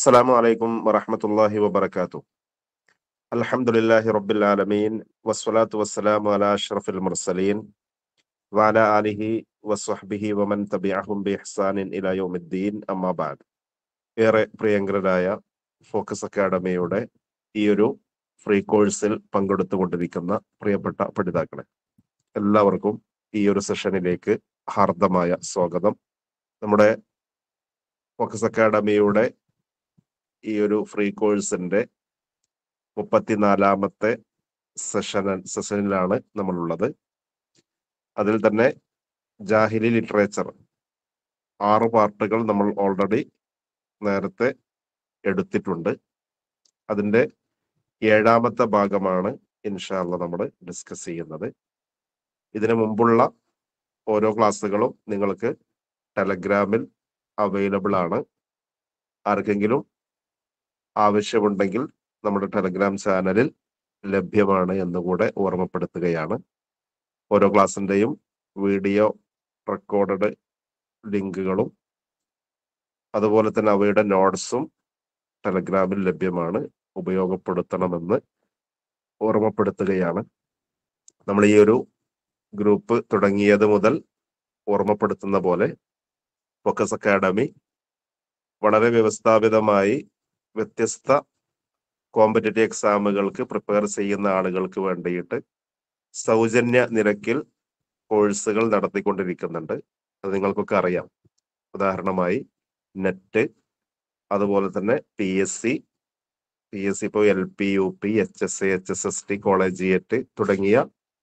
السلام عليكم ورحمة الله وبركاته الحمد لله رب العالمين والصلاة والسلام على أشرف المرسلين وعلى آله وصحبه ومن تبعهم بإحسان إلى يوم الدين أما بعد ഏറെ പ്രിയങ്കരായ ഫോക്കസ് അക്കാഡമിയുടെ ഈ ഒരു ഫ്രീ കോഴ്സിൽ പങ്കെടുത്തുകൊണ്ടിരിക്കുന്ന പ്രിയപ്പെട്ട പഠിതാക്കളെ എല്ലാവർക്കും ഈ ഒരു സെഷനിലേക്ക് ഹാർദമായ സ്വാഗതം നമ്മുടെ ഫോക്കസ് അക്കാഡമിയുടെ ഈ ഒരു ഫ്രീ കോഴ്സിന്റെ മുപ്പത്തിനാലാമത്തെ സെഷൻ സെഷനിലാണ് നമ്മളുള്ളത് അതിൽ തന്നെ ജാഹിലി ലിറ്ററേച്ചർ ആറ് പാർട്ടുകൾ നമ്മൾ ഓൾറെഡി നേരത്തെ എടുത്തിട്ടുണ്ട് അതിന്റെ ഏഴാമത്തെ ഭാഗമാണ് ഇൻഷാല്ല നമ്മൾ ഡിസ്കസ് ചെയ്യുന്നത് ഇതിനു മുമ്പുള്ള ഓരോ ക്ലാസ്സുകളും നിങ്ങൾക്ക് ടെലഗ്രാമിൽ അവൈലബിൾ ആണ് ആർക്കെങ്കിലും ആവശ്യമുണ്ടെങ്കിൽ നമ്മുടെ ടെലഗ്രാം ചാനലിൽ ലഭ്യമാണ് എന്നുകൂടെ ഓർമ്മപ്പെടുത്തുകയാണ് ഓരോ ക്ലാസ്സിന്റെയും വീഡിയോ റെക്കോർഡഡ് ലിങ്കുകളും അതുപോലെ തന്നെ അവയുടെ നോട്ട്സും ടെലഗ്രാമിൽ ലഭ്യമാണ് ഉപയോഗപ്പെടുത്തണമെന്ന് ഓർമ്മപ്പെടുത്തുകയാണ് നമ്മൾ ഈ ഒരു ഗ്രൂപ്പ് തുടങ്ങിയത് മുതൽ ഓർമ്മപ്പെടുത്തുന്ന പോലെ ഫോക്കസ് അക്കാഡമി വളരെ വ്യവസ്ഥാപിതമായി വ്യത്യസ്ത കോമ്പറ്റേറ്റീവ് എക്സാമുകൾക്ക് പ്രിപ്പയർ ചെയ്യുന്ന ആളുകൾക്ക് വേണ്ടിയിട്ട് സൗജന്യ നിരക്കിൽ കോഴ്സുകൾ നടത്തിക്കൊണ്ടിരിക്കുന്നുണ്ട് അത് നിങ്ങൾക്കൊക്കെ അറിയാം ഉദാഹരണമായി നെറ്റ് അതുപോലെ തന്നെ P S C P S C ഇപ്പോൾ L P U P H S A H S S T collegiate തുടങ്ങിയ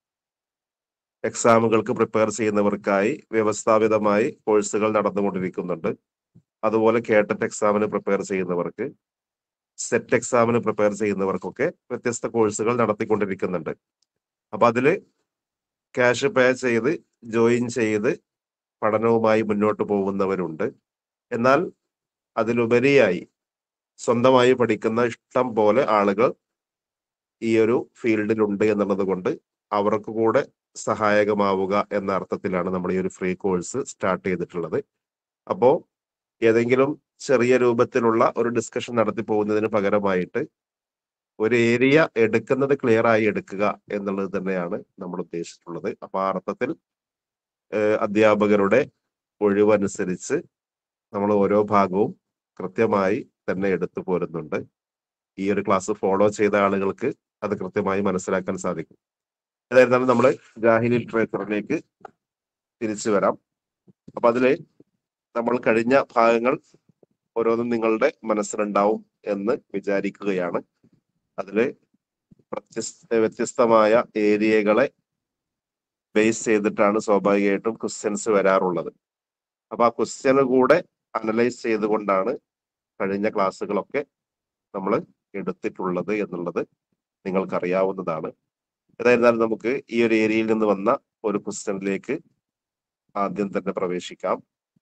എക്സാമുകൾക്ക് പ്രിപ്പയർ ചെയ്യുന്നവർക്കായി വ്യവസ്ഥാപിതമായി കോഴ്സുകൾ നടന്നുകൊണ്ടിരിക്കുന്നുണ്ട് അതുപോലെ കേട്ടറ്റ് എക്സാമിന് പ്രിപ്പയർ ചെയ്യുന്നവർക്ക് സെറ്റ് എക്സാമിന് പ്രിപ്പയർ ചെയ്യുന്നവർക്കൊക്കെ വ്യത്യസ്ത കോഴ്സുകൾ നടത്തിക്കൊണ്ടിരിക്കുന്നുണ്ട് അപ്പൊ അതില് ക്യാഷ് പേ ചെയ്ത് ജോയിൻ ചെയ്ത് പഠനവുമായി മുന്നോട്ട് പോകുന്നവരുണ്ട് എന്നാൽ അതിലുപരിയായി സ്വന്തമായി പഠിക്കുന്ന ഇഷ്ടം പോലെ ആളുകൾ ഈ ഒരു ഫീൽഡിലുണ്ട് എന്നുള്ളത് കൊണ്ട് അവർക്ക് കൂടെ സഹായകമാവുക എന്ന അർത്ഥത്തിലാണ് നമ്മൾ ഈ ഒരു ഫ്രീ കോഴ്സ് സ്റ്റാർട്ട് ചെയ്തിട്ടുള്ളത് അപ്പോ ഏതെങ്കിലും ചെറിയ രൂപത്തിലുള്ള ഒരു ഡിസ്കഷൻ നടത്തി പോകുന്നതിന് പകരമായിട്ട് ഒരു ഏരിയ എടുക്കുന്നത് ക്ലിയർ ആയി എടുക്കുക എന്നുള്ളത് തന്നെയാണ് നമ്മൾ ഉദ്ദേശിച്ചിട്ടുള്ളത് അപ്പൊ ആ അർത്ഥത്തിൽ അധ്യാപകരുടെ ഒഴിവനുസരിച്ച് നമ്മൾ ഓരോ ഭാഗവും കൃത്യമായി തന്നെ എടുത്തു പോരുന്നുണ്ട് ഈ ഒരു ക്ലാസ് ഫോളോ ചെയ്ത ആളുകൾക്ക് അത് കൃത്യമായി മനസ്സിലാക്കാൻ സാധിക്കും ഏതായിരുന്നാലും നമ്മൾ ജാഹിലി ലിറ്ററേച്ചറിലേക്ക് തിരിച്ചു വരാം അപ്പൊ അതില് നമ്മൾ കഴിഞ്ഞ ഭാഗങ്ങൾ ഓരോന്നും നിങ്ങളുടെ മനസ്സിലുണ്ടാവും എന്ന് വിചാരിക്കുകയാണ് അതില് വ്യത്യസ്ത വ്യത്യസ്തമായ ഏരിയകളെ ബേസ് ചെയ്തിട്ടാണ് സ്വാഭാവികമായിട്ടും ക്വസ്റ്റ്യൻസ് വരാറുള്ളത് അപ്പൊ ആ ക്വസ്റ്റ്യന് കൂടെ അനലൈസ് ചെയ്തുകൊണ്ടാണ് കഴിഞ്ഞ ക്ലാസ്സുകളൊക്കെ നമ്മൾ എടുത്തിട്ടുള്ളത് എന്നുള്ളത് നിങ്ങൾക്കറിയാവുന്നതാണ് ഏതായിരുന്നാലും നമുക്ക് ഈ ഒരു ഏരിയയിൽ നിന്ന് വന്ന ഒരു ക്വസ്റ്റ്യനിലേക്ക് ആദ്യം തന്നെ പ്രവേശിക്കാം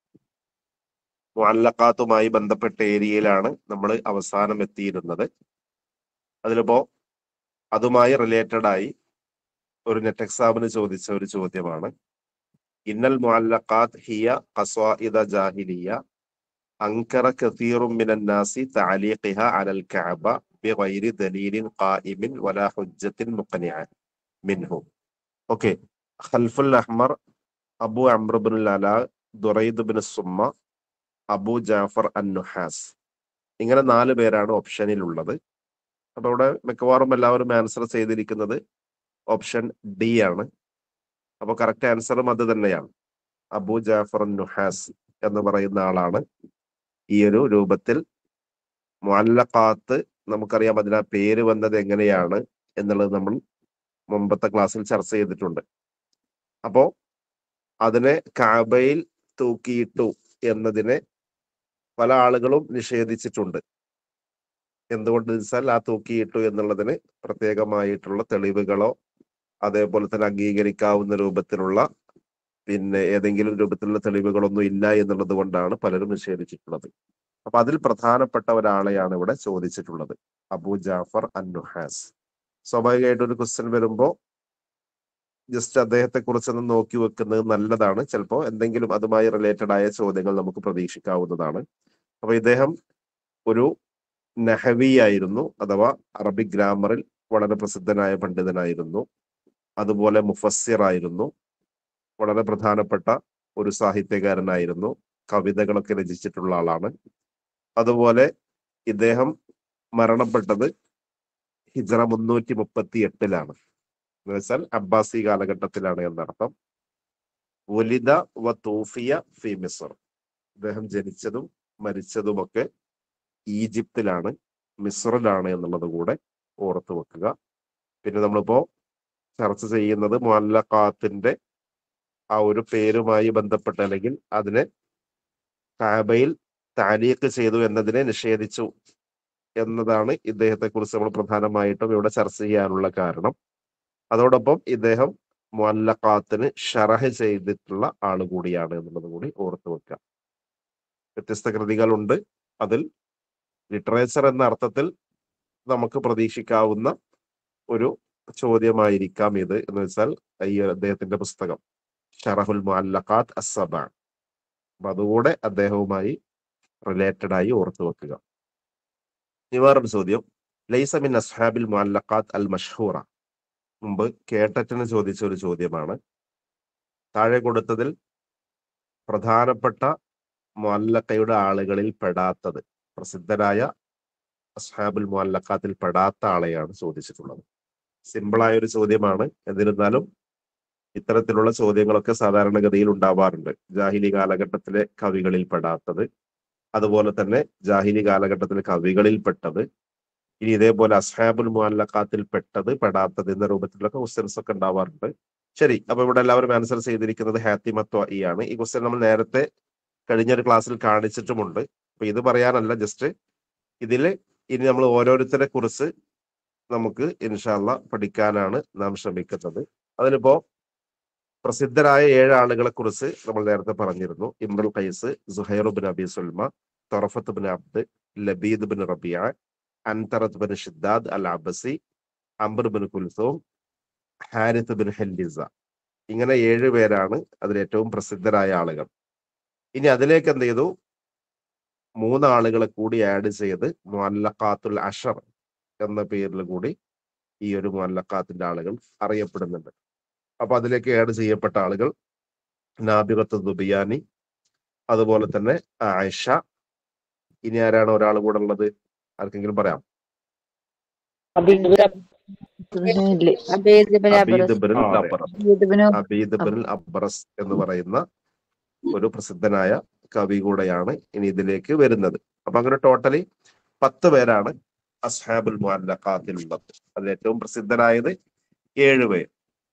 മുഅല്ലഖാത്തുമായി ബന്ധപ്പെട്ട ഏരിയയിലാണ് നമ്മൾ അവസാനം എത്തിയിരുന്നത് അതിലിപ്പോ അതുമായി റിലേറ്റഡ് ആയി ഒരു നെറ്റ് എക്സാമിന് ചോദിച്ച ഒരു ചോദ്യമാണ് ഇന്നൽ മുഅല്ലഖാത്ത് ഹിയ ഖസ്വാഇദ ജാഹിലിയ അങ്കറ കസീറും മിനൻ നാസി തഅലീഖിഹ അലൽ കഅബ ബിഗൈരി ദലീലിൻ ഖായിമിൻ വലാ ഹുജ്ജത്തിൻ മുഖ്നിഅ മിൻഹു ഓക്കെ ഖൽഫുൽ അഹ്മർ അബു അംർ ബിൻ അല ദുറൈദ് ബിൻ സുമ്മ അബു ജാഫർ അൻ നുഹാസ് ഇങ്ങനെ നാല് പേരാണ് ഓപ്ഷനിൽ ഉള്ളത് അപ്പൊ ഇവിടെ മിക്കവാറും എല്ലാവരും ആൻസർ ചെയ്തിരിക്കുന്നത് ഓപ്ഷൻ ഡി ആണ് അപ്പൊ കറക്റ്റ് ആൻസറും അത് തന്നെയാണ് അബു ജാഫർ നുഹാസ് എന്ന് പറയുന്ന ആളാണ് ഈ ഒരു രൂപത്തിൽ മുഅല്ലഖാത്ത് നമുക്കറിയാം അതിന് ആ പേര് വന്നത് എങ്ങനെയാണ് എന്നുള്ളത് നമ്മൾ മുമ്പത്തെ ക്ലാസ്സിൽ ചർച്ച ചെയ്തിട്ടുണ്ട് അപ്പോ അതിനെ കാബയിൽ തൂക്കിയിട്ടു എന്നതിനെ പല ആളുകളും നിഷേധിച്ചിട്ടുണ്ട് എന്തുകൊണ്ട് വെച്ചാൽ ആ തൂക്കിയിട്ടു എന്നുള്ളതിന് പ്രത്യേകമായിട്ടുള്ള തെളിവുകളോ അതേപോലെ തന്നെ അംഗീകരിക്കാവുന്ന രൂപത്തിലുള്ള പിന്നെ ഏതെങ്കിലും രൂപത്തിലുള്ള തെളിവുകളൊന്നും ഇല്ല എന്നുള്ളത് കൊണ്ടാണ് പലരും നിഷേധിച്ചിട്ടുള്ളത് അപ്പൊ അതിൽ പ്രധാനപ്പെട്ട ഒരാളെയാണ് ഇവിടെ ചോദിച്ചിട്ടുള്ളത് അബു ജാഫർ അന്നുഹാസ് സ്വാഭാവികമായിട്ട് ഒരു ക്വസ്റ്റ്യൻ വരുമ്പോ ജസ്റ്റ് അദ്ദേഹത്തെ കുറിച്ചൊന്ന് നോക്കി വെക്കുന്നത് നല്ലതാണ് ചിലപ്പോൾ എന്തെങ്കിലും അതുമായി റിലേറ്റഡ് ആയ ചോദ്യങ്ങൾ നമുക്ക് പ്രതീക്ഷിക്കാവുന്നതാണ് അപ്പൊ ഇദ്ദേഹം ഒരു നഹവി ആയിരുന്നു അഥവാ അറബിക് ഗ്രാമറിൽ വളരെ പ്രസിദ്ധനായ പണ്ഡിതനായിരുന്നു അതുപോലെ മുഫസ്സിർ ആയിരുന്നു വളരെ പ്രധാനപ്പെട്ട ഒരു സാഹിത്യകാരനായിരുന്നു കവിതകളൊക്കെ രചിച്ചിട്ടുള്ള ആളാണ് അതുപോലെ ഇദ്ദേഹം മരണപ്പെട്ടത് ഹിജറ മുന്നൂറ്റി മുപ്പത്തി എട്ടിലാണ് എന്ന് വെച്ചാൽ അബ്ബാസി കാലഘട്ടത്തിലാണ് എന്നർത്ഥം ഒലിദ വ തൂഫിയ ഫി മിസർ അദ്ദേഹം ജനിച്ചതും മരിച്ചതുമൊക്കെ ഈജിപ്തിലാണ് മിസ്റിലാണ് എന്നുള്ളത് കൂടെ ഓർത്തു വെക്കുക പിന്നെ നമ്മളിപ്പോ ചർച്ച ചെയ്യുന്നത് മുല്ലക്കാത്തിന്റെ ആ ഒരു പേരുമായി ബന്ധപ്പെട്ട് അല്ലെങ്കിൽ അതിനെ കാബയിൽ താലീക്ക് ചെയ്തു എന്നതിനെ നിഷേധിച്ചു എന്നതാണ് ഇദ്ദേഹത്തെ കുറിച്ച് നമ്മൾ പ്രധാനമായിട്ടും ഇവിടെ ചർച്ച ചെയ്യാനുള്ള കാരണം അതോടൊപ്പം ഇദ്ദേഹം മുല്ലക്കാത്തിന് ഷറഹ് ചെയ്തിട്ടുള്ള ആള് കൂടിയാണ് എന്നുള്ളത് കൂടി ഓർത്തു വെക്കുക വ്യത്യസ്ത കൃതികളുണ്ട് അതിൽ ലിറ്ററേച്ചർ എന്ന അർത്ഥത്തിൽ നമുക്ക് പ്രതീക്ഷിക്കാവുന്ന ഒരു ചോദ്യമായിരിക്കാം ഇത് എന്ന് വെച്ചാൽ ഈ അദ്ദേഹത്തിന്റെ പുസ്തകം ഷറഹുൽ മുഅല്ലഖാത്ത് അസബ അപ്പൊ അതുകൂടെ അദ്ദേഹവുമായി റിലേറ്റഡ് ആയി ഓർത്തു വെക്കുക ഇനി വേറൊരു ചോദ്യം ലൈസ മിൻ അസ്ഹാബിൽ മുഅല്ലഖാത്ത് അൽ മഷ്ഹൂറ മുമ്പ് കേട്ടറ്റിന് ചോദിച്ച ഒരു ചോദ്യമാണ് താഴെ കൊടുത്തതിൽ പ്രധാനപ്പെട്ട മുഅല്ലഖയുടെ ആളുകളിൽ പെടാത്തത് പ്രസിദ്ധരായ അസ്ഹാബുൽ മുഅല്ലഖാത്തിൽ പെടാത്ത ആളെയാണ് ചോദിച്ചിട്ടുള്ളത് സിമ്പിളായ ഒരു ചോദ്യമാണ് എന്നിരുന്നാലും ഇത്തരത്തിലുള്ള ചോദ്യങ്ങളൊക്കെ സാധാരണഗതിയിൽ ഉണ്ടാവാറുണ്ട് ജാഹിലി കാലഘട്ടത്തിലെ കവികളിൽ പെടാത്തത് അതുപോലെ തന്നെ ജാഹിലി കാലഘട്ടത്തിലെ കവികളിൽ പെട്ടത് ഇനി ഇതേപോലെ അസ്ഹാബുൽ മുഅല്ലഖാത്തിൽ പെട്ടത് പെടാത്തത് എന്ന രൂപത്തിലൊക്കെ ക്വസ്റ്റ്യൻസ് ഒക്കെ ഉണ്ടാവാറുണ്ട് ശരി അപ്പൊ ഇവിടെ എല്ലാവരും ആൻസർ ചെയ്തിരിക്കുന്നത് ഹാത്തിമത്വ ഈ ആണ് ഈ ക്വസ്റ്റ്യൻ നമ്മൾ നേരത്തെ കഴിഞ്ഞൊരു ക്ലാസ്സിൽ കാണിച്ചിട്ടുമുണ്ട് അപ്പൊ ഇത് പറയാനല്ല ജസ്റ്റ് ഇതിൽ ഇനി നമ്മൾ ഓരോരുത്തരെ കുറിച്ച് നമുക്ക് ഇൻഷാല്ല പഠിക്കാനാണ് നാം ശ്രമിക്കുന്നത് അതിലിപ്പോ പ്രസിദ്ധരായ ഏഴ് ആളുകളെ കുറിച്ച് നമ്മൾ നേരത്തെ പറഞ്ഞിരുന്നു ഇമ്രുൽ ഖൈസ് സുഹൈർ ബിൻ അബി സുൽമ തൊറഫത്ത് ബിൻ അബ്ദ് ലബീദ് ബിൻ റബിയ അൻതറത്ത് ബിൻ ഷിദ്ദാദ് അൽ അബസി അംബർ ബിൻ കുൽസൂം ഹാരിത്ത് ബിൻ ഹെല്ലിസ ഇങ്ങനെ ഏഴ് പേരാണ് അതിൽ ഏറ്റവും പ്രസിദ്ധരായ ആളുകൾ ഇനി അതിലേക്ക് എന്ത് ചെയ്തു മൂന്ന് ആളുകളെ കൂടി ആഡ് ചെയ്ത് മുല്ലഖാത്തുൽ അഷർ എന്ന പേരിൽ കൂടി ഈ ഒരു മുല്ലഖാത്തിന്റെ ആളുകൾ അറിയപ്പെടുന്നുണ്ട് അപ്പൊ അതിലേക്ക് ആഡ് ചെയ്യപ്പെട്ട ആളുകൾ നാബിറത്ത് ദുബിയാനി അതുപോലെ തന്നെ ആയിഷ ഇനി ആരാണ് ഒരാൾ കൂടെ ഉള്ളത് ആർക്കെങ്കിലും പറയാം ഇല്ലേ? അബീദ് ബിൻ അബീദ് അബ്രസ്. ബിൻ ആ, അതെ. അബ്റസ് അബീദ് ബിൻ അബീദ് ബിൻ അബ്റസ് എന്ന് പറയുന്ന ഒരു പ്രസിദ്ധനായ കവി കൂടെയാണ് ഇനി ഇതിലേക്ക് വരുന്നത് അപ്പൊ അങ്ങനെ ടോട്ടലി പത്ത് പേരാണ് അസ്ഹാബുൽ മുഅല്ലഖാത്തിലുള്ളത് അതിൽ ഏറ്റവും പ്രസിദ്ധനായത് ഏഴ് പേർ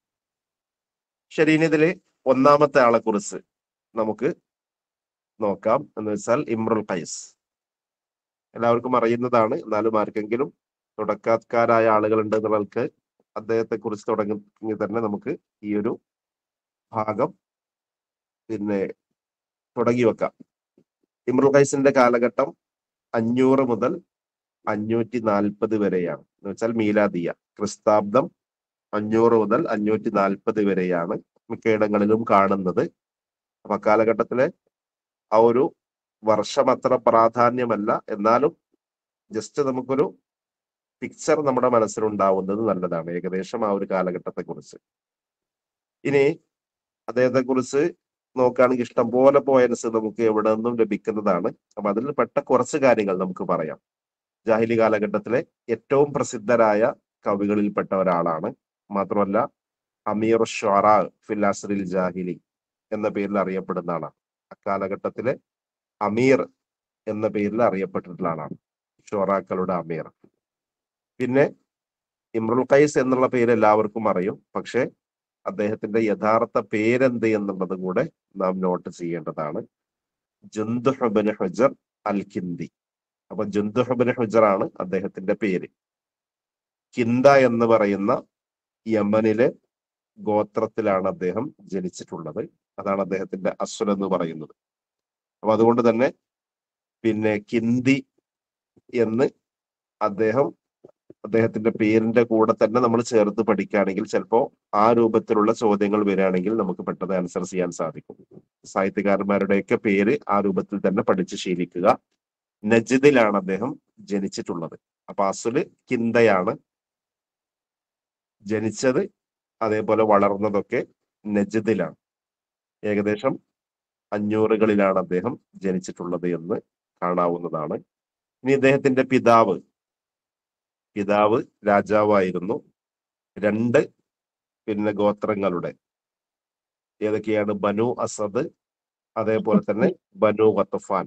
ശരി ഇനി ഇതില് ഒന്നാമത്തെ ആളെ കുറിച്ച് നമുക്ക് നോക്കാം എന്ന് വെച്ചാൽ ഇമ്രുൽ ഖൈസ് എല്ലാവർക്കും അറിയുന്നതാണ് എന്നാലും ആർക്കെങ്കിലും തുടക്കക്കാരായ ആളുകളുണ്ട് എന്നുള്ളവർക്ക് അദ്ദേഹത്തെ കുറിച്ച് തുടങ്ങി തന്നെ നമുക്ക് ഈ ഒരു ഭാഗം പിന്നെ തുടങ്ങി വെക്കാം ഇമ്രുൽ ഖൈസിന്റെ കാലഘട്ടം അഞ്ഞൂറ് മുതൽ അഞ്ഞൂറ്റി നാൽപ്പത് വരെയാണ് എന്ന് വെച്ചാൽ മീലാദിയ ക്രിസ്താബ്ദം അഞ്ഞൂറ് മുതൽ അഞ്ഞൂറ്റി നാൽപ്പത് വരെയാണ് മിക്കയിടങ്ങളിലും കാണുന്നത് അപ്പൊ കാലഘട്ടത്തിലെ ആ ഒരു വർഷം അത്ര പ്രാധാന്യമല്ല എന്നാലും ജസ്റ്റ് നമുക്കൊരു പിക്ചർ നമ്മുടെ മനസ്സിലുണ്ടാവുന്നത് നല്ലതാണ് ഏകദേശം ആ ഒരു കാലഘട്ടത്തെ കുറിച്ച് ഇനി അദ്ദേഹത്തെ കുറിച്ച് നോക്കുകയാണെങ്കിൽ ഇഷ്ടം പോലെ പോയിന്റ്സ് നമുക്ക് എവിടെ നിന്നും ലഭിക്കുന്നതാണ് അപ്പൊ അതിൽ പെട്ട കുറച്ച് കാര്യങ്ങൾ നമുക്ക് പറയാം ജാഹിലി കാലഘട്ടത്തിലെ ഏറ്റവും പ്രസിദ്ധരായ കവികളിൽപ്പെട്ട ഒരാളാണ് മാത്രമല്ല അമീർ ഷൊറ ഫിലാസറിൽ ജാഹിലി എന്ന പേരിൽ അറിയപ്പെടുന്ന ആളാണ് അക്കാലഘട്ടത്തിലെ അമീർ എന്ന പേരിൽ അറിയപ്പെട്ടിട്ടുള്ള ആളാണ് ഷൊറാക്കളുടെ അമീർ പിന്നെ ഇമ്രുൽ ഖൈസ് എന്നുള്ള പേര് എല്ലാവർക്കും അറിയും പക്ഷെ അദ്ദേഹത്തിന്റെ യഥാർത്ഥ പേരെന്ത് എന്നുള്ളത് കൂടെ നാം നോട്ട് ചെയ്യേണ്ടതാണ് ജുന്ദുഹബിൻ ഹുജർ അൽ കിന്ദി അപ്പൊ ജുന്ദുഹബിൻ ഹുജർ ആണ് അദ്ദേഹത്തിന്റെ പേര് കിന്ദ എന്ന് പറയുന്ന യമനിലെ ഗോത്രത്തിലാണ് അദ്ദേഹം ജനിച്ചിട്ടുള്ളത് അതാണ് അദ്ദേഹത്തിന്റെ അസുൽ എന്ന് പറയുന്നത് അപ്പൊ അതുകൊണ്ട് തന്നെ പിന്നെ കിന്തി എന്ന് അദ്ദേഹം അദ്ദേഹത്തിന്റെ പേരിന്റെ കൂടെ തന്നെ നമ്മൾ ചേർത്ത് പഠിക്കുകയാണെങ്കിൽ ചിലപ്പോ ആ രൂപത്തിലുള്ള ചോദ്യങ്ങൾ വരികയാണെങ്കിൽ നമുക്ക് പെട്ടെന്ന് ആൻസർ ചെയ്യാൻ സാധിക്കും സാഹിത്യകാരന്മാരുടെയൊക്കെ പേര് ആ രൂപത്തിൽ തന്നെ പഠിച്ച് ശീലിക്കുക നജിദിലാണ് അദ്ദേഹം ജനിച്ചിട്ടുള്ളത് അപ്പൊ അസുല് കിന്തയാണ് ജനിച്ചത് അതേപോലെ വളർന്നതൊക്കെ നജദിലാണ് ഏകദേശം അഞ്ഞൂറുകളിലാണ് അദ്ദേഹം ജനിച്ചിട്ടുള്ളത് എന്ന് കാണാവുന്നതാണ് ഇനി ഇദ്ദേഹത്തിന്റെ പിതാവ് പിതാവ് രാജാവായിരുന്നു രണ്ട് പിന്നെ ഗോത്രങ്ങളുടെ ഏതൊക്കെയാണ് ബനു അസദ് അതേപോലെ തന്നെ ബനു വത്തഫാൻ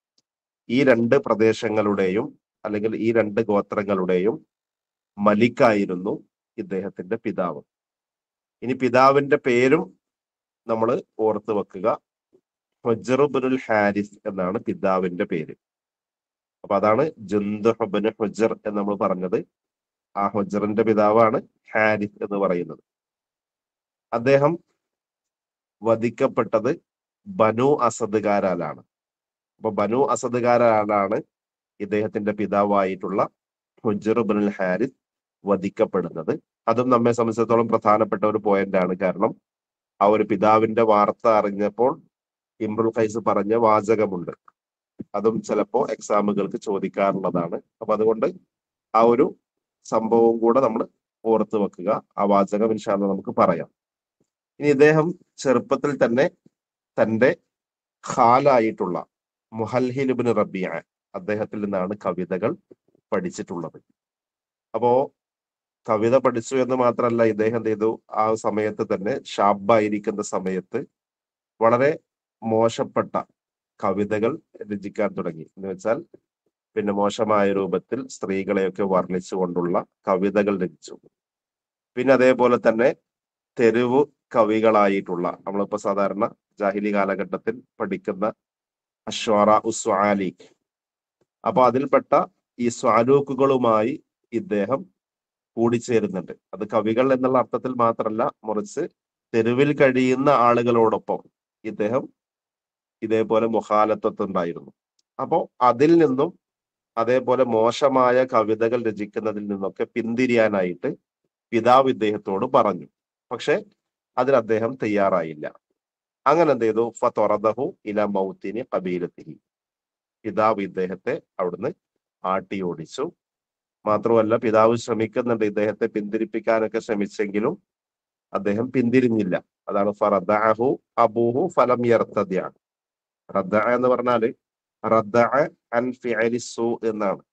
ഈ രണ്ട് പ്രദേശങ്ങളുടെയും അല്ലെങ്കിൽ ഈ രണ്ട് ഗോത്രങ്ങളുടെയും മലിക്കായിരുന്നു ഇദ്ദേഹത്തിന്റെ പിതാവ് ഇനി പിതാവിന്റെ പേരും നമ്മൾ ഓർത്ത് വെക്കുക ഹുജറുബുൽ ഹാരിസ് എന്നാണ് പിതാവിന്റെ പേര് അപ്പൊ അതാണ് ജുന്ദുഹബിന് ഹുജർ എന്ന് നമ്മൾ പറഞ്ഞത് ആ ഹുജറിന്റെ പിതാവാണ് ഹാരിസ് എന്ന് പറയുന്നത് അദ്ദേഹം വധിക്കപ്പെട്ടത് ബനു അസദുകാരാലാണ് അപ്പൊ ബനു അസദുകാരാലാണ് ഇദ്ദേഹത്തിന്റെ പിതാവായിട്ടുള്ള ഹുജറുബുൽ ഹാരിസ് വധിക്കപ്പെടുന്നത് അതും നമ്മെ സംബന്ധിച്ചിടത്തോളം പ്രധാനപ്പെട്ട ഒരു പോയിന്റ് ആണ് കാരണം ആ ഒരു പിതാവിന്റെ വാർത്ത അറിഞ്ഞപ്പോൾ ഇമ്രുൽ ഖൈസ് പറഞ്ഞ വാചകമുണ്ട് അതും ചിലപ്പോ എക്സാമുകൾക്ക് ചോദിക്കാറുള്ളതാണ് അപ്പൊ അതുകൊണ്ട് ആ ഒരു സംഭവവും കൂടെ നമ്മൾ ഓർത്ത് വെക്കുക ആ വാചകം ഇൻഷാല്ല നമുക്ക് പറയാം ഇനി ഇദ്ദേഹം ചെറുപ്പത്തിൽ തന്നെ തന്റെ ഖാലായിട്ടുള്ള മുഹൽഹിലുബിൻ റബിയ അദ്ദേഹത്തിൽ നിന്നാണ് കവിതകൾ പഠിച്ചിട്ടുള്ളത് അപ്പോ കവിത പഠിച്ചു എന്ന് മാത്രമല്ല ഇദ്ദേഹം എന്ത് ചെയ്തു ആ സമയത്ത് തന്നെ ഷാബായിരിക്കുന്ന സമയത്ത് വളരെ മോശപ്പെട്ട കവിതകൾ രചിക്കാൻ തുടങ്ങി എന്ന് വെച്ചാൽ പിന്നെ മോശമായ രൂപത്തിൽ സ്ത്രീകളെയൊക്കെ വർണ്ണിച്ചുകൊണ്ടുള്ള കവിതകൾ രചിച്ചു പിന്നെ അതേപോലെ തന്നെ തെരുവ് കവികളായിട്ടുള്ള നമ്മളിപ്പോ സാധാരണ ജാഹിലി കാലഘട്ടത്തിൽ പഠിക്കുന്ന അശ്വാറ ഉസ്വാലിഖ് അപ്പൊ അതിൽപ്പെട്ട ഈ സ്വാലൂക്കുകളുമായി ഇദ്ദേഹം കൂടിച്ചേരുന്നുണ്ട് അത് കവികൾ എന്നുള്ള അർത്ഥത്തിൽ മാത്രമല്ല മറിച്ച് തെരുവിൽ കഴിയുന്ന ആളുകളോടൊപ്പം ഇദ്ദേഹം ഇതേപോലെ മുഖാലത്വത്തുണ്ടായിരുന്നു അപ്പോ അതിൽ നിന്നും അതേപോലെ മോശമായ കവിതകൾ രചിക്കുന്നതിൽ നിന്നൊക്കെ പിന്തിരിയാനായിട്ട് പിതാവ് ഇദ്ദേഹത്തോട് പറഞ്ഞു പക്ഷെ അതിൽ അദ്ദേഹം തയ്യാറായില്ല അങ്ങനെ എന്ത് ചെയ്തു ഫറദഹു ഇല മൗത്തിനി കബീലത്തിഹി പിതാവ് ഇദ്ദേഹത്തെ അവിടുന്ന് ആട്ടി ഓടിച്ചു മാത്രമല്ല പിതാവ് ശ്രമിക്കുന്നുണ്ട് ഇദ്ദേഹത്തെ പിന്തിരിപ്പിക്കാനൊക്കെ ശ്രമിച്ചെങ്കിലും അദ്ദേഹം പിന്തിരിഞ്ഞില്ല അതാണ് ഫറദഅഹു അബൂഹു ഫലം യർത്തദ്യ റദ്ദ എന്ന് പറഞ്ഞാല് റദ്ദ അൻ ഫിഅലി സൂ എന്നാണ്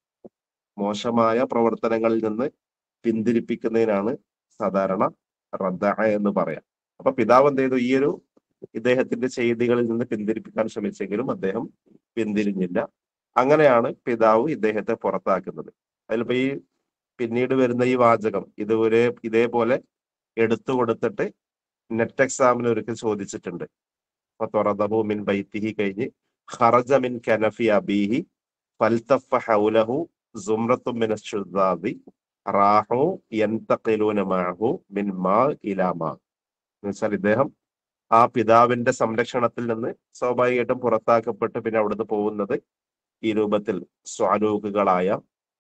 മോശമായ പ്രവർത്തനങ്ങളിൽ നിന്ന് പിന്തിരിപ്പിക്കുന്നതിനാണ് സാധാരണ റദ്ദ എന്ന് പറയാം അപ്പൊ പിതാവ് എന്ത് ചെയ്തു ഈ ഒരു ഇദ്ദേഹത്തിന്റെ ചെയ്തികളിൽ നിന്ന് പിന്തിരിപ്പിക്കാൻ ശ്രമിച്ചെങ്കിലും അദ്ദേഹം പിന്തിരിഞ്ഞില്ല അങ്ങനെയാണ് പിതാവ് ഇദ്ദേഹത്തെ പുറത്താക്കുന്നത് അതിലിപ്പോ ഈ പിന്നീട് വരുന്ന ഈ വാചകം ഇതുവരെ ഇതേപോലെ എടുത്തു കൊടുത്തിട്ട് നെറ്റ് എക്സാമിന് ഒരിക്കൽ ചോദിച്ചിട്ടുണ്ട് അപ്പൊ തൊറദബു മിൻ ബൈത്തിഹി കഴിഞ്ഞ് ഖറജ മിൻ കനഫി അബീഹി ഫൽതഫ ഹൗലഹു സുമ്രത്തു മിൻ അശ്ശുദ്ദാദി റാഹു യന്തഖിലൂന മഅഹു മിൻ മാ ഇലാ മാ എന്നുവെച്ചാൽ ഇദ്ദേഹം ആ പിതാവിന്റെ സംരക്ഷണത്തിൽ നിന്ന് സ്വാഭാവികമായിട്ടും പുറത്താക്കപ്പെട്ട് പിന്നെ അവിടുന്ന് പോകുന്നത് ഈ രൂപത്തിൽ സ്വാരൂകുകളായ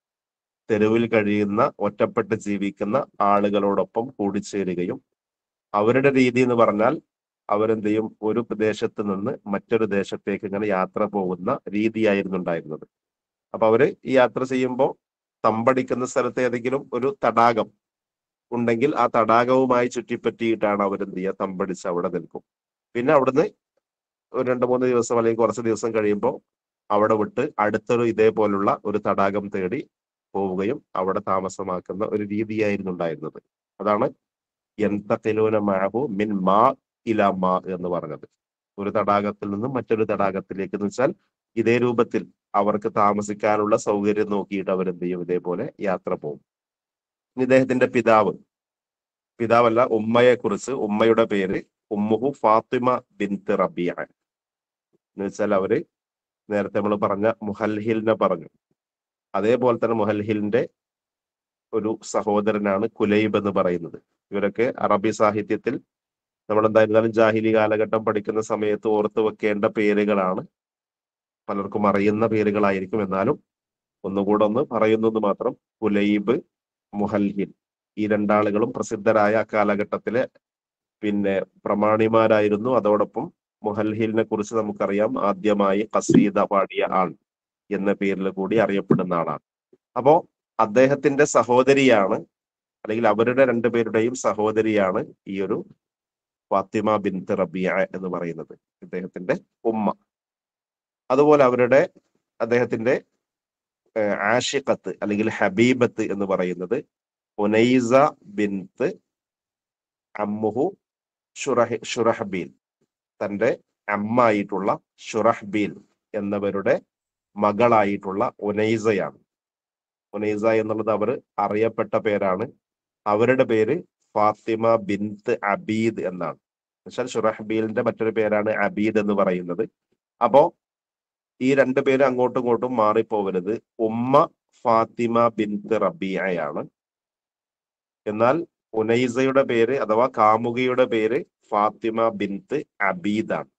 തെരുവിൽ കഴിയുന്ന ഒറ്റപ്പെട്ട് ജീവിക്കുന്ന ആളുകളോടൊപ്പം കൂടിച്ചേരുകയും അവരുടെ രീതി എന്ന് പറഞ്ഞാൽ അവരെന്ത് ചെയ്യും ഒരു പ്രദേശത്ത് നിന്ന് മറ്റൊരു ദേശത്തേക്ക് ഇങ്ങനെ യാത്ര പോകുന്ന രീതിയായിരുന്നു ഉണ്ടായിരുന്നത് അപ്പൊ അവര് ഈ യാത്ര ചെയ്യുമ്പോൾ തമ്പടിക്കുന്ന സ്ഥലത്ത് ഏതെങ്കിലും ഒരു തടാകം ഉണ്ടെങ്കിൽ ആ തടാകവുമായി ചുറ്റിപ്പറ്റിയിട്ടാണ് അവരെന്ത് ചെയ്യുക തമ്പടിച്ച് അവിടെ നിൽക്കും പിന്നെ അവിടുന്ന് ഒരു രണ്ട് മൂന്ന് ദിവസം അല്ലെങ്കിൽ കുറച്ച് ദിവസം കഴിയുമ്പോൾ അവിടെ വിട്ട് അടുത്തൊരു ഇതേപോലുള്ള ഒരു തടാകം തേടി പോവുകയും അവിടെ താമസമാക്കുന്ന ഒരു രീതിയായിരുന്നു ഉണ്ടായിരുന്നത് അതാണ് എന്തഖിലൂന മഅഹു മിൻ മാ ഇല മാ എന്ന് പറഞ്ഞത് ഒരു തടാകത്തിൽ നിന്നും മറ്റൊരു തടാകത്തിലേക്ക് എന്ന് വെച്ചാൽ ഇതേ രൂപത്തിൽ അവർക്ക് താമസിക്കാനുള്ള സൗകര്യം നോക്കിയിട്ട് അവരെന്ത് ചെയ്യും ഇതേപോലെ യാത്ര പോകും ഇനി ഇദ്ദേഹത്തിന്റെ പിതാവ് പിതാവല്ല ഉമ്മയെ കുറിച്ച് ഉമ്മയുടെ പേര് ഉമ്മുഹു ഫാത്തിമ ബിൻത്ത് റബിയ എന്ന് വെച്ചാൽ അവര് നേരത്തെ നമ്മൾ പറഞ്ഞ മുഹൽഹിലിനെ പറഞ്ഞു അതേപോലെ തന്നെ മുഹൽഹിലിന്റെ ഒരു സഹോദരനാണ് കുലൈബ് എന്ന് പറയുന്നത് ഇവരൊക്കെ അറബി സാഹിത്യത്തിൽ നമ്മൾ എന്തായിരുന്നാലും ജാഹിലി കാലഘട്ടം പഠിക്കുന്ന സമയത്ത് ഓർത്തു വെക്കേണ്ട പേരുകളാണ് പലർക്കും അറിയുന്ന പേരുകളായിരിക്കും എന്നാലും ഒന്നുകൂടെ ഒന്ന് പറയുന്നത് മാത്രം കുലൈബ് മുഹൽഹിൽ ഈ രണ്ടാളുകളും പ്രസിദ്ധരായ കാലഘട്ടത്തിലെ പിന്നെ പ്രമാണിമാരായിരുന്നു അതോടൊപ്പം മുഹൽഹിലിനെ കുറിച്ച് നമുക്കറിയാം ആദ്യമായി കസീദ പാടിയ ആൾ എന്ന പേരിൽ കൂടി അറിയപ്പെടുന്ന ആളാണ് അപ്പോ അദ്ദേഹത്തിന്റെ സഹോദരിയാണ് അല്ലെങ്കിൽ അവരുടെ രണ്ടുപേരുടെയും സഹോദരിയാണ് ഈ ഒരു ഫാത്തിമ ബിൻത്ത് റബിയ എന്ന് പറയുന്നത് ഇദ്ദേഹത്തിന്റെ ഉമ്മ അതുപോലെ അവരുടെ അദ്ദേഹത്തിന്റെ ഏഹ്, ആഷിഖത്ത് അല്ലെങ്കിൽ ഹബീബത്ത് എന്ന് പറയുന്നത് ഉനൈസ ബിൻത്ത് അമ്മുഹു ഷുറഹ് ഷുറഹബീൽ തന്റെ അമ്മായിട്ടുള്ള ഷുറഹ്ബീൽ എന്നവരുടെ മകളായിട്ടുള്ള ഉനൈസയാണ് ഉനൈസ എന്നുള്ളത് അവർ അറിയപ്പെട്ട പേരാണ് അവരുടെ പേര് ഫാത്തിമ ബിൻത്ത് അബീദ് എന്നാണ് എന്നുവെച്ചാൽ ഷുറഹ്ബീലിന്റെ മറ്റൊരു പേരാണ് അബീദ് എന്ന് പറയുന്നത് അപ്പോ ഈ രണ്ടു പേര് അങ്ങോട്ടും ഇങ്ങോട്ടും മാറിപ്പോകരുത് ഉമ്മ ഫാത്തിമ ബിൻത്ത് റബിയയാണ് എന്നാൽ ഉനൈസയുടെ പേര് അഥവാ കാമുകിയുടെ പേര് ഫാത്തിമ ബിൻത്ത് അബീദാണ്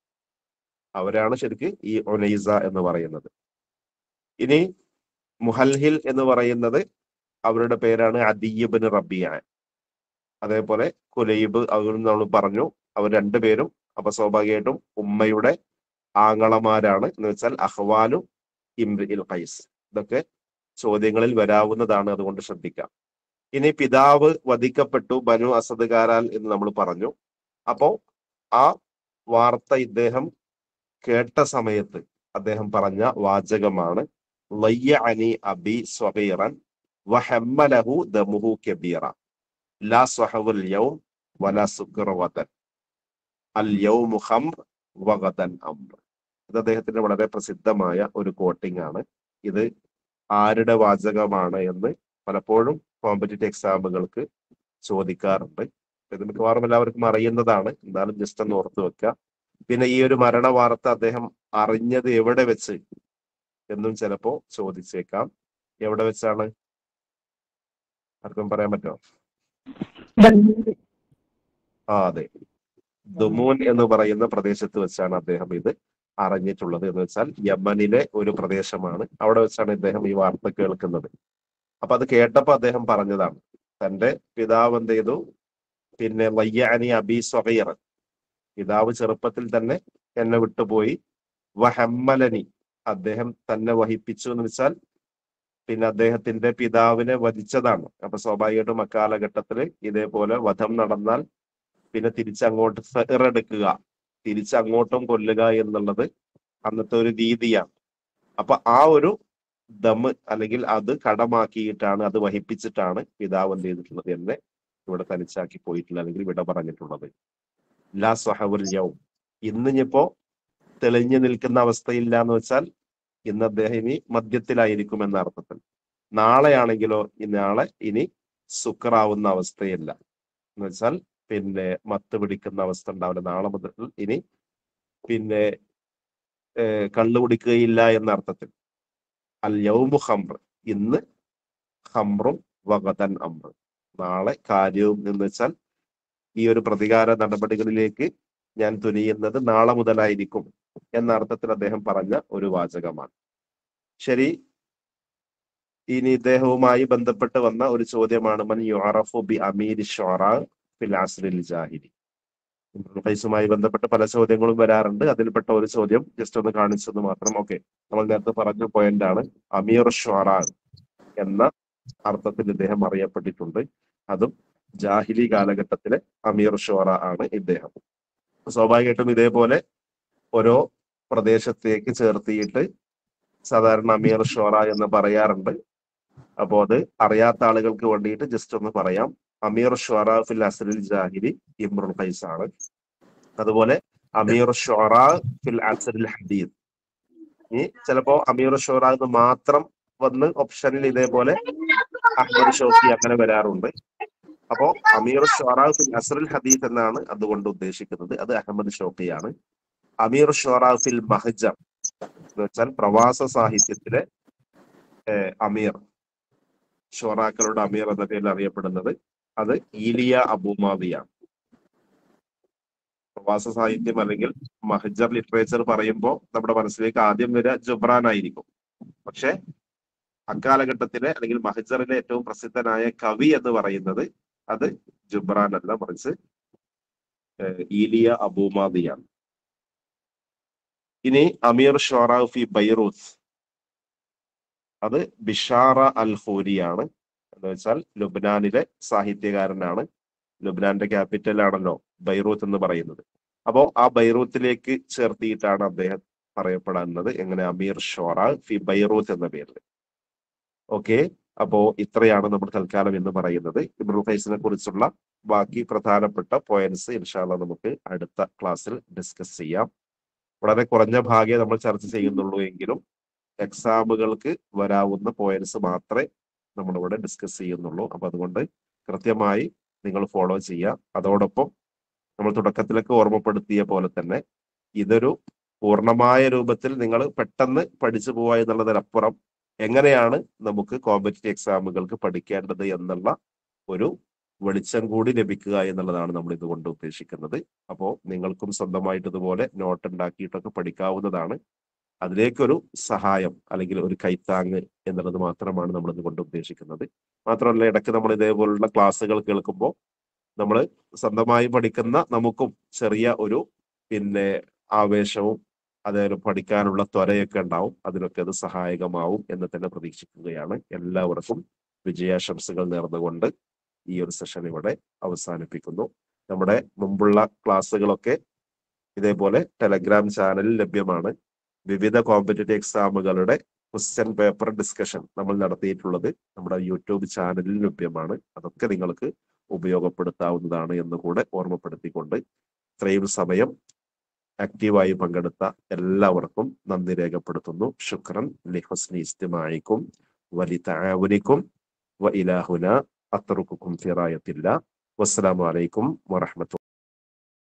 അവരാണ് ശരിക്ക് ഈ ഉനൈസ എന്ന് പറയുന്നത് ഇനി മുഹൽഹിൽ എന്ന് പറയുന്നത് അവരുടെ പേരാണ് അദീബിന് റബിയ അതേപോലെ കുലൈബ് അവർ നമ്മൾ പറഞ്ഞു അവർ രണ്ടുപേരും അപ്പൊ സ്വാഭാവികമായിട്ടും ഉമ്മയുടെ ആങ്ങളമാരാണ് എന്ന് വെച്ചാൽ അഹ്വാലു ഇംറിൽ ഖൈസ് ഇതൊക്കെ ചോദ്യങ്ങളിൽ വരാവുന്നതാണ് അതുകൊണ്ട് ശ്രദ്ധിക്കാം ഇനി പിതാവ് വധിക്കപ്പെട്ടു ബനു അസദുകാരാൽ എന്ന് നമ്മൾ പറഞ്ഞു അപ്പോ ആ വാർത്ത ഇദ്ദേഹം കേട്ട സമയത്ത് അദ്ദേഹം പറഞ്ഞ വാചകമാണ് ലയ്യ അനി അബി സ്വഹീറൻ വഹമ്മലഹു ദമുഹു കബീറ ലാ സ്വഹവുൽ യൗം വലാ സുക്റവതൻ അൽ യൗമു ഖംർ വഗദൻ അംർ ഇത് അദ്ദേഹത്തിന്റെ വളരെ പ്രസിദ്ധമായ ഒരു കോട്ടിംഗ് ആണ് ഇത് ആരുടെ വാചകമാണ് എന്ന് പലപ്പോഴും കോമ്പറ്റേറ്റീവ് എക്സാമുകൾക്ക് ചോദിക്കാറുണ്ട് ഇത് മിക്കവാറും എല്ലാവർക്കും അറിയുന്നതാണ് എന്നാലും ജസ്റ്റ് ഒന്ന് ഓർത്ത് വെക്കുക പിന്നെ ഈ ഒരു മരണ വാർത്ത അദ്ദേഹം അറിഞ്ഞത് എവിടെ വെച്ച് എന്നും ചിലപ്പോ ചോദിച്ചേക്കാം എവിടെ വെച്ചാണ് ആർക്കും പറയാൻ പറ്റുമോ ആ അതെ ദുമൂൻ എന്ന് പറയുന്ന പ്രദേശത്ത് വെച്ചാണ് അദ്ദേഹം ഇത് അറിഞ്ഞിട്ടുള്ളത് എന്ന് വെച്ചാൽ യമനിലെ ഒരു പ്രദേശമാണ് അവിടെ വെച്ചാണ് ഇദ്ദേഹം ഈ വാർത്ത കേൾക്കുന്നത് അപ്പൊ അത് കേട്ടപ്പോ അദ്ദേഹം പറഞ്ഞതാണ് തന്റെ പിതാവ് എന്ത് ചെയ്തു പിന്നെ വയ്യാനി അബി സ്വഹീർ പിതാവ് ചെറുപ്പത്തിൽ തന്നെ എന്നെ വിട്ടുപോയി വഹമ്മലനി അദ്ദേഹം തന്നെ വഹിപ്പിച്ചു എന്ന് വെച്ചാൽ പിന്നെ അദ്ദേഹത്തിന്റെ പിതാവിനെ വധിച്ചതാണ് അപ്പൊ സ്വാഭാവികമായിട്ടും അക്കാലഘട്ടത്തില് ഇതേപോലെ വധം നടന്നാൽ പിന്നെ തിരിച്ചങ്ങോട്ട് ഫെറെടുക്കുക തിരിച്ചങ്ങോട്ടും കൊല്ലുക എന്നുള്ളത് അന്നത്തെ ഒരു രീതിയാണ് അപ്പൊ ആ ഒരു ദമ് അല്ലെങ്കിൽ അത് കടമാക്കിയിട്ടാണ് അത് വഹിപ്പിച്ചിട്ടാണ് പിതാവ് എന്ത് ചെയ്തിട്ടുള്ളത് എന്നെ ഇവിടെ തനിച്ചാക്കി പോയിട്ടുള്ളത് അല്ലെങ്കിൽ വിട പറഞ്ഞിട്ടുള്ളത് ലാ സ്വഹവുൽ യൗം ഇന്ന് ഇനിയിപ്പോ തെളിഞ്ഞു നിൽക്കുന്ന അവസ്ഥയില്ല എന്ന് വെച്ചാൽ ഇന്ന് അദ്ദേഹം ഇനി മദ്യത്തിലായിരിക്കും എന്ന അർത്ഥത്തിൽ നാളെയാണെങ്കിലോ ഈ നാളെ ഇനി സുക്കറാവുന്ന അവസ്ഥയില്ല എന്ന് വെച്ചാൽ പിന്നെ മത്ത് പിടിക്കുന്ന അവസ്ഥ ഉണ്ടാവില്ല നാളെ മുതൽ ഇനി പിന്നെ ഏഹ് കള്ളു കുടിക്കുകയില്ല എന്ന അർത്ഥത്തിൽ അൽ യൗമു ഹംർ ഇന്ന് ഹംറും വഗതൻ അമ്ര നാളെ കാര്യവും എന്ന് വെച്ചാൽ ഈ ഒരു പ്രതികാര നടപടികളിലേക്ക് ഞാൻ തുനിയുന്നത് നാളെ മുതലായിരിക്കും എന്ന അർത്ഥത്തിൽ അദ്ദേഹം പറഞ്ഞ ഒരു വാചകമാണ് ശരി ഇനി ഇദ്ദേഹവുമായി ബന്ധപ്പെട്ട് വന്ന ഒരു ചോദ്യമാണ് മൻ യുഅറഫു ബി അമീരി ഷുഅറാ ഫിൽ അസ്രിൽ ജാഹിലി ഇബ്നുൽ ഖൈസുമായി ബന്ധപ്പെട്ട് പല ചോദ്യങ്ങളും വരാറുണ്ട് അതിൽപ്പെട്ട ഒരു ചോദ്യം ജസ്റ്റ് ഒന്ന് കാണിച്ചത് മാത്രം ഓക്കെ നമ്മൾ നേരത്തെ പറഞ്ഞ പോയിന്റ് ആണ് അമീർ ഷുഅറാ എന്ന അർത്ഥത്തിൽ ഇദ്ദേഹം അറിയപ്പെട്ടിട്ടുണ്ട് അതും ജാഹിലി കാലഘട്ടത്തിലെ അമീർ ഷുഅറ ആണ് ഇദ്ദേഹം സ്വാഭാവികമായിട്ടും ഇതേപോലെ ഓരോ പ്രദേശത്തേക്ക് ചേർത്തിയിട്ട് സാധാരണ അമീർ ഷോറ എന്ന് പറയാറുണ്ട് അപ്പോ അത് അറിയാത്ത ആളുകൾക്ക് വേണ്ടിയിട്ട് ജസ്റ്റ് ഒന്ന് പറയാം അമീർ ഷോറ ഫിൽ അസറിൽ ജാഹിരി ഇമ്രുൽ ഖൈസ് ആണ് അതുപോലെ അമീർ ഷോറ ഫിൽ അസറിൽ ഹദീദ് ഇനി ചിലപ്പോ അമീർ ഷോറ എന്ന് മാത്രം വന്ന് ഓപ്ഷനിൽ ഇതേപോലെ അഹമ്മദ് ഷോക്കി അങ്ങനെ വരാറുണ്ട് അപ്പോ അമീർ ഷോറ ഫിൽ അസറിൽ ഹദീദ് എന്നാണ് അതുകൊണ്ട് ഉദ്ദേശിക്കുന്നത് അത് അഹമ്മദ് ഷോക്കിയാണ് അമീർ ഷോറ ഫിൽ മഹജർ എന്ന് വെച്ചാൽ പ്രവാസ സാഹിത്യത്തിലെ ഏഹ്, അമീർ ഷോറാക്കളുടെ അമീർ എന്ന പേരിൽ അറിയപ്പെടുന്നത് അത് ഈലിയ അബൂമാവിയാണ് പ്രവാസ സാഹിത്യം അല്ലെങ്കിൽ മഹജർ ലിറ്ററേച്ചർ പറയുമ്പോൾ നമ്മുടെ മനസ്സിലേക്ക് ആദ്യം വരിക ജുബ്രാൻ ആയിരിക്കും പക്ഷെ അക്കാലഘട്ടത്തിലെ അല്ലെങ്കിൽ മഹജറിലെ ഏറ്റവും പ്രസിദ്ധനായ കവി എന്ന് പറയുന്നത് അത് ജുബ്രാൻ അല്ല മറിച്ച് ഏഹ്, ഈലിയ അബൂമാദിയാണ് ഇനി അമീർ ഷോറാ ഫി ബൈറൂത്ത് അത് ബിഷാറ അൽ ഹൂരിയാണ് എന്ന് വെച്ചാൽ ലുബ്നാനിലെ സാഹിത്യകാരനാണ് ലുബ്നാന്റെ ക്യാപിറ്റൽ ആണല്ലോ ബൈറൂത്ത് എന്ന് പറയുന്നത് അപ്പോ ആ ബൈറൂത്തിലേക്ക് ചേർത്തിയിട്ടാണ് അദ്ദേഹം പറയപ്പെടാനുള്ളത് എങ്ങനെ അമീർ ഷോറ ഫി ബൈറൂത്ത് എന്ന പേരിൽ ഓക്കെ അപ്പോ ഇത്രയാണ് നമ്മൾ തൽക്കാലം എന്ന് പറയുന്നത് ഇബ്രുൽ ഫൈസിനെ കുറിച്ചുള്ള ബാക്കി പ്രധാനപ്പെട്ട പോയിന്റ്സ് ഇൻഷാല്ല നമുക്ക് അടുത്ത ക്ലാസ്സിൽ ഡിസ്കസ് ചെയ്യാം വളരെ കുറഞ്ഞ ഭാഗേ നമ്മൾ ചർച്ച ചെയ്യുന്നുള്ളൂ എങ്കിലും എക്സാമുകൾക്ക് വരാവുന്ന പോയിന്റ്സ് മാത്രമേ നമ്മളിവിടെ ഡിസ്കസ് ചെയ്യുന്നുള്ളൂ അപ്പൊ അതുകൊണ്ട് കൃത്യമായി നിങ്ങൾ ഫോളോ ചെയ്യുക അതോടൊപ്പം നമ്മൾ തുടക്കത്തിലൊക്കെ ഓർമ്മപ്പെടുത്തിയ പോലെ തന്നെ ഇതൊരു പൂർണ്ണമായ രൂപത്തിൽ നിങ്ങൾ പെട്ടെന്ന് പഠിച്ചു പോവുക എന്നുള്ളതിനപ്പുറം എങ്ങനെയാണ് നമുക്ക് കോമ്പറ്റീവ് എക്സാമുകൾക്ക് പഠിക്കേണ്ടത് എന്നുള്ള ഒരു വെളിച്ചം കൂടി ലഭിക്കുക എന്നുള്ളതാണ് നമ്മൾ ഇതുകൊണ്ട് ഉദ്ദേശിക്കുന്നത് അപ്പോൾ നിങ്ങൾക്കും സ്വന്തമായിട്ട് ഇതുപോലെ നോട്ട് ഉണ്ടാക്കിയിട്ടൊക്കെ പഠിക്കാവുന്നതാണ് അതിലേക്കൊരു സഹായം അല്ലെങ്കിൽ ഒരു കൈത്താങ് എന്നുള്ളത് മാത്രമാണ് നമ്മൾ ഇതുകൊണ്ട് ഉദ്ദേശിക്കുന്നത് മാത്രമല്ല ഇടയ്ക്ക് നമ്മൾ ഇതേപോലുള്ള ക്ലാസ്സുകൾ കേൾക്കുമ്പോൾ നമ്മൾ സ്വന്തമായി പഠിക്കുന്ന നമുക്കും ചെറിയ ഒരു പിന്നെ ആവേശവും അതേപോലെ പഠിക്കാനുള്ള ത്വരയൊക്കെ ഉണ്ടാവും അതിനൊക്കെ അത് സഹായകമാവും എന്ന് തന്നെ പ്രതീക്ഷിക്കുകയാണ് എല്ലാവർക്കും വിജയാശംസകൾ നേർന്നുകൊണ്ട് ഈ ഒരു സെഷൻ ഇവിടെ അവസാനിപ്പിക്കുന്നു നമ്മുടെ മുമ്പുള്ള ക്ലാസ്സുകളൊക്കെ ഇതേപോലെ ടെലഗ്രാം ചാനലിൽ ലഭ്യമാണ് വിവിധ കോമ്പറ്റേറ്റീവ് എക്സാമുകളുടെ ക്വസ്റ്റ്യൻ പേപ്പർ ഡിസ്കഷൻ നമ്മൾ നടത്തിയിട്ടുള്ളത് നമ്മുടെ യൂട്യൂബ് ചാനലിൽ ലഭ്യമാണ് അതൊക്കെ നിങ്ങൾക്ക് ഉപയോഗപ്പെടുത്താവുന്നതാണ് എന്ന് കൂടെ ഓർമ്മപ്പെടുത്തിക്കൊണ്ട് ഇത്രയും സമയം ആക്റ്റീവായി പങ്കെടുത്ത എല്ലാവർക്കും നന്ദി രേഖപ്പെടുത്തുന്നു ശുക്രൻ ലിഹുസ്നി ഇസ്തിമായിക്കും വലി താവുനിക്കും വ ഇലാഹുന അത്തറുക്കും ഫിറായത്തില്ല വസ്സലാമു അലൈക്കും വറഹ്മത്തുള്ളാഹി